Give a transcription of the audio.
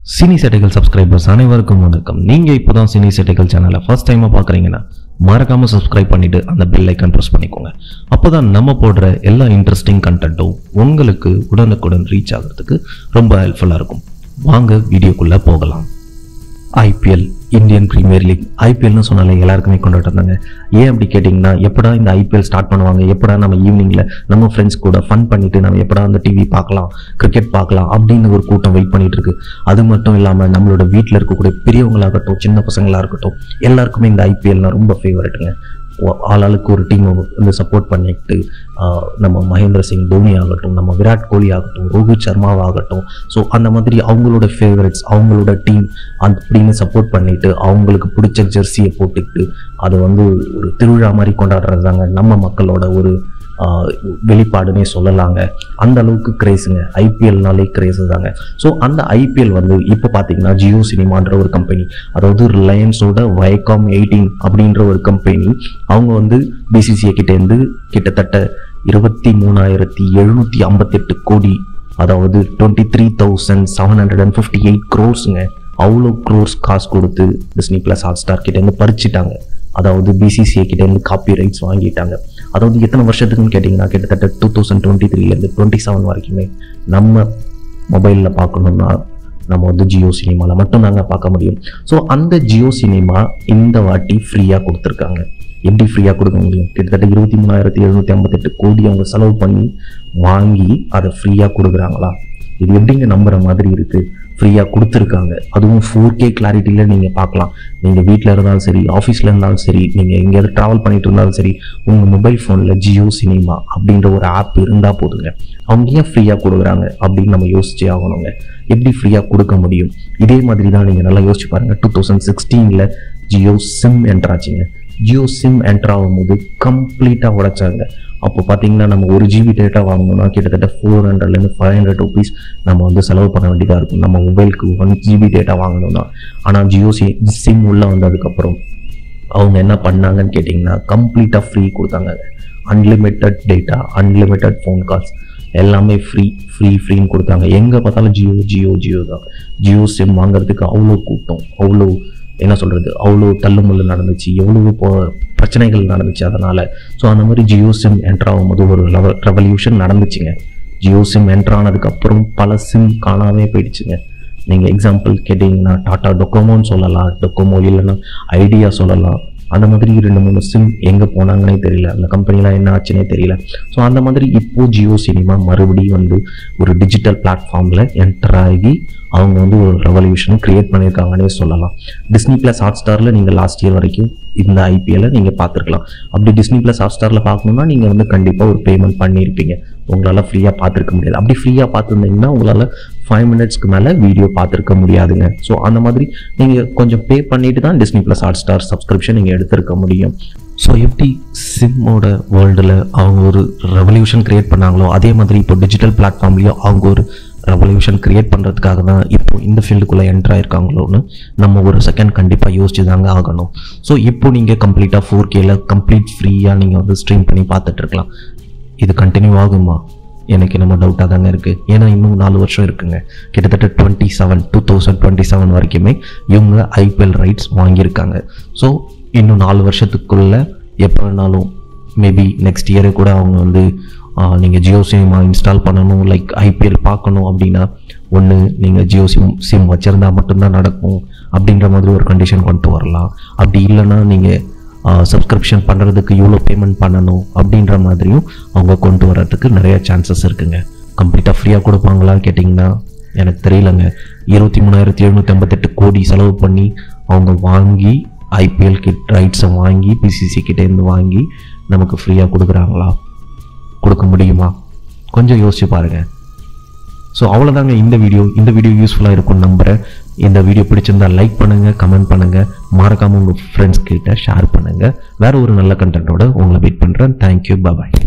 cine சேட்டைகள் subscribers அனைவருக்கும் வணக்கம் நீங்க இப்போதான் சினி சேட்டைகள் சேனலை ஃபர்ஸ்ட் டைமா பார்க்குறீங்கன்னா மறக்காம சப்ஸ்கிரைப் பண்ணிட்டு அந்த பெல் ஐக்கான் ப்ரெஸ் பண்ணிக்கோங்க அப்போதான் நம்ம போடுற எல்லா இன்ட்ரெஸ்டிங் கண்டென்ட்டும் உங்களுக்கு உடனுக்குடன் ரீச் ஆகிறதுக்கு ரொம்ப ஹெல்ப்ஃபுல்லாக இருக்கும் வாங்க வீடியோக்குள்ள போகலாம் ஐபிஎல் இந்தியன் பிரீமியர் லீக் ஐபிஎல்னு சொன்னாலே எல்லாருக்குமே கொண்டாட்டம் இருந்தாங்க ஏன் அப்படி கேட்டிங்கன்னா எப்படா இந்த ஐபிஎல் ஸ்டார்ட் பண்ணுவாங்க எப்படா நம்ம ஈவினிங்கில் நம்ம ஃப்ரெண்ட்ஸ் கூட ஃபன் பண்ணிட்டு நம்ம எப்படா அந்த டிவி பார்க்கலாம் கிரிக்கெட் பார்க்கலாம் அப்படின்னு ஒரு கூட்டம் வெயிட் பண்ணிட்டு இருக்கு அது மட்டும் இல்லாமல் நம்மளோட வீட்டில் இருக்கக்கூடிய பெரியவங்களாகட்டும் சின்ன பசங்களாக இருக்கட்டும் எல்லாருக்குமே இந்த ஐபிஎல்னா ரொம்ப ஃபேவரட்டுங்க ஆளாளுக்கு ஒரு டீமை வந்து சப்போர்ட் பண்ணிட்டு ஆஹ், நம்ம மகேந்திர சிங் தோனி ஆகட்டும் நம்ம விராட் கோலி ஆகட்டும் ரோஹித் சர்மாவாகட்டும் ஸோ அந்த மாதிரி அவங்களோட ஃபேவரட்ஸ் அவங்களோட டீம் அப்படின்னு சப்போர்ட் பண்ணிட்டு அவங்களுக்கு பிடிச்ச ஜெர்சியை போட்டுக்கிட்டு அதை வந்து ஒரு திருவிழா மாதிரி கொண்டாடுறது தாங்க நம்ம மக்களோட ஒரு ஆஹ், வெளிப்பாடுன்னே சொல்லலாங்க அந்த அளவுக்கு கிரேஸுங்க ஐபிஎல்னாலே கிரேஸு தாங்க ஸோ அந்த ஐபிஎல் வந்து இப்போ பார்த்தீங்கன்னா ஜியோ சினிமான்ற ஒரு கம்பெனி அதாவது ரிலையன்ஸோட வயகாம் எயிட்டீன் அப்படின்ற ஒரு கம்பெனி அவங்க வந்து பிசிசிஐ கிட்டேருந்து கிட்டத்தட்ட இருபத்தி மூணாயிரத்தி எழுநூற்றி ஐம்பத்தெட்டு கோடி அதாவது twenty three thousand seven hundred and fifty eight க்ரோர்ஸுங்க அவ்வளோ க்ரோர்ஸ் காசு கொடுத்து டிஸ்னி ப்ளஸ் ஹாட் ஸ்டார் கிட்டேருந்து பறிச்சிட்டாங்க அதாவது பிசிசிஐ கிட்டேருந்து காப்பி ரைட்ஸ் வாங்கிட்டாங்க அதாவது எத்தனை வருஷத்துக்குன்னு கேட்டிங்கன்னா கிட்டத்தட்ட டூ தௌசண்ட் டுவெண்ட்டி த்ரீலேருந்து டுவெண்ட்டி செவன் வரைக்குமே நம்ம மொபைலில் பார்க்கணுன்னா நம்ம வந்து ஜியோ சினிமாவில் மட்டும்தாங்க பார்க்க முடியும் ஸோ அந்த ஜியோ சினிமா இந்த வாட்டி ஃப்ரீயாக கொடுத்துருக்காங்க எப்படி ஃப்ரீயாக கொடுக்க முடியும் கிட்டத்தட்ட இருபத்தி மூணாயிரத்தி எழுநூற்றி ஐம்பத்தெட்டு கோடி அவங்க செலவு பண்ணி வாங்கி அதை ஃப்ரீயாக கொடுக்குறாங்களா இது எப்படிங்க நம்புற மாதிரி இருக்குது ஃப்ரீயாக கொடுத்துருக்காங்க அதுவும் ஃபோர் கே கிளாரிட்டியில் நீங்கள் பார்க்கலாம் நீங்கள் வீட்டில் இருந்தாலும் சரி ஆஃபீஸில் இருந்தாலும் சரி நீங்கள் எங்கேயாவது ட்ராவல் பண்ணிட்டு இருந்தாலும் சரி உங்கள் மொபைல் ஃபோனில் ஜியோ சினிமா அப்படின்ற ஒரு ஆப் இருந்தால் போதுங்க அவங்க ஏன் ஃப்ரீயாக கொடுக்குறாங்க அப்படின்னு நம்ம யோசிச்சே ஆகணுங்க எப்படி ஃப்ரீயாக கொடுக்க முடியும் இதே மாதிரி தான் நீங்கள் நல்லா யோசிச்சு பாருங்கள் டூ தௌசண்ட் சிக்ஸ்டீனில் ஜியோ சிம் என்ட்ராச்சுங்க ஜியோ சிம் என்ட்ரு ஆகும்போது கம்ப்ளீட்டாக உடைச்சாங்க அப்போ பார்த்தீங்கன்னா நம்ம ஒரு ஜிபி டேட்டா வாங்கணும்னா கிட்டத்தட்ட ஃபோர் ஹண்ட்ரட்லேருந்து ஃபைவ் ஹண்ட்ரட் ருபீஸ் நம்ம வந்து செலவு பண்ண வேண்டியதாக இருக்கும் நம்ம மொபைலுக்கு ஒன் ஜிபி டேட்டா வாங்கணும்னா ஆனால் ஜியோ சி சிம் உள்ளே வந்ததுக்கப்புறம் அவங்க என்ன பண்ணாங்கன்னு கேட்டிங்கன்னா கம்ப்ளீட்டாக ஃப்ரீ கொடுத்தாங்க unlimited data unlimited phone calls எல்லாமே ஃப்ரீ ஃப்ரீ ஃப்ரீன்னு கொடுத்தாங்க எங்கே பார்த்தாலும் ஜியோ ஜியோ ஜியோ தான் ஜியோ சிம் வாங்குறதுக்கு அவ்வளோ கூட்டம் அவ்வளோ என்ன சொல்கிறது அவ்வளோ தள்ளுமுள்ளு நடந்துச்சு எவ்வளோ இப்போ பிரச்சனைகள் நடந்துச்சு அதனால் ஸோ அந்த மாதிரி ஜியோ சிம் என்ட்ரு ஆகும்போது ஒரு லெவ ரெவல்யூஷன் நடந்துச்சுங்க ஜியோ சிம் என்ட்ரு ஆனதுக்கப்புறம் பல சிம் காணாமே போயிடுச்சுங்க நீங்கள் எக்ஸாம்பிள் கேட்டிங்கன்னா டாடா டொக்கோமோன்னு சொல்லலாம் டொக்கோமோ இல்லைன்னா ஐடியா சொல்லலாம் அந்த மாதிரி ரெண்டு மூணு சிம் எங்கே போனாங்கன்னே தெரியல அந்த கம்பெனிலாம் என்ன ஆச்சுன்னே தெரியல ஸோ அந்த மாதிரி இப்போ ஜியோ சினிமா மறுபடியும் வந்து ஒரு டிஜிட்டல் பிளாட்ஃபார்மில் என்டர் ஆகி அவங்க வந்து ஒரு ரெவல்யூஷன் கிரியேட் பண்ணியிருக்காங்கன்னே சொல்லலாம் டிஸ்னி ப்ளஸ் ஹாட் ஸ்டாரில் நீங்கள் லாஸ்ட் இயர் வரைக்கும் இந்த ஐபிஎல்லை நீங்கள் பார்த்துருக்கலாம் அப்படி டிஸ்னி ப்ளஸ் ஹாட் ஸ்டாரில் பார்க்கணுன்னா நீங்கள் வந்து கண்டிப்பாக ஒரு பேமெண்ட் பண்ணியிருப்பீங்க உங்களால் ஃப்ரீயாக பார்த்துருக்க முடியாது அப்படி ஃப்ரீயாக பார்த்துருந்தீங்கன்னா உங்களால் ஃபைவ் மினிட்ஸ்க்கு மேலே வீடியோ பார்த்துருக்க முடியாதுங்க ஸோ அந்த மாதிரி நீங்கள் கொஞ்சம் பே பண்ணிட்டு தான் Disney plus Hotstar subscription நீங்கள் எடுத்திருக்க முடியும் ஸோ எப்படி சிம்மோட வேர்ல்டில் அவங்க ஒரு ரெவல்யூஷன் கிரியேட் பண்ணாங்களோ அதே மாதிரி இப்போ டிஜிட்டல் பிளாட்ஃபார்ம்லேயும் அவங்க ஒரு ரெவல்யூஷன் கிரியேட் பண்ணுறதுக்காக தான் இப்போ இந்த ஃபீல்டுக்குள்ளே என்டர் ஆயிருக்காங்களோன்னு நம்ம ஒரு செகண்ட் கண்டிப்பாக யோசிச்சு தாங்க ஆகணும் ஸோ இப்போ நீங்கள் கம்ப்ளீட்டாக ஃபோர் கேல கம்ப்ளீட் ஃப்ரீயாக நீங்கள் வந்து ஸ்ட்ரீம் பண்ணி பார்த்துட்டு இருக்கலாம் இது கண்டினியூ ஆகுமா எனக்கு நம்ம டவுட்டாக தாங்க இருக்குது ஏன்னா இன்னும் நாலு வருஷம் இருக்குங்க கிட்டத்தட்ட twenty seven two thousand twenty seven வரைக்குமே இவங்க ஐபிஎல் ரைட்ஸ் வாங்கியிருக்காங்க ஸோ இன்னும் நாலு வருஷத்துக்குள்ளே எப்போ வேணாலும் மேபி நெக்ஸ்ட் இயரே கூட அவங்க வந்து நீங்கள் ஜியோ சினிமா இன்ஸ்டால் பண்ணணும் லைக் ஐபிஎல் பார்க்கணும் அப்படின்னா ஒன்று நீங்கள் ஜியோ சிம் சிம் வச்சுருந்தா மட்டும்தான் நடக்கும் அப்படின்ற மாதிரி ஒரு கண்டிஷன் கொண்டு வரலாம் அப்படி இல்லைன்னா நீங்கள் சப்ஸ்கிரிப்ஷன் பண்ணுறதுக்கு இவ்வளோ பேமெண்ட் பண்ணணும் அப்படின்ற மாதிரியும் அவங்க கொண்டு வர்றதுக்கு நிறைய சான்சஸ் இருக்குங்க கம்ப்ளீட்டாக ஃப்ரீயாக கொடுப்பாங்களான்னு கேட்டிங்கன்னா எனக்கு தெரியலங்க இருபத்தி மூணாயிரத்தி எழுநூற்றி ஐம்பத்தெட்டு கோடி செலவு பண்ணி அவங்க வாங்கி ஐபிஎல் கிட் ரைட்ஸை வாங்கி பிசிசி கிட்டேருந்து வாங்கி நமக்கு ஃப்ரீயாக கொடுக்குறாங்களா கொடுக்க முடியுமா கொஞ்சம் யோசிச்சு பாருங்கள் ஸோ அவ்வளோதாங்க இந்த வீடியோ இந்த வீடியோ யூஸ்ஃபுல்லாக இருக்கும்னு நம்புகிறேன் இந்த வீடியோ பிடிச்சிருந்தா லைக் பண்ணுங்கள் கமெண்ட் பண்ணுங்கள் மறக்காமல் உங்கள் ஃப்ரெண்ட்ஸ் கிட்ட ஷேர் பண்ணுங்கள் வேறு ஒரு நல்ல கண்டென்ட்டோட உங்களை வெயிட் பண்ணுறேன் தேங்க்யூ பாய்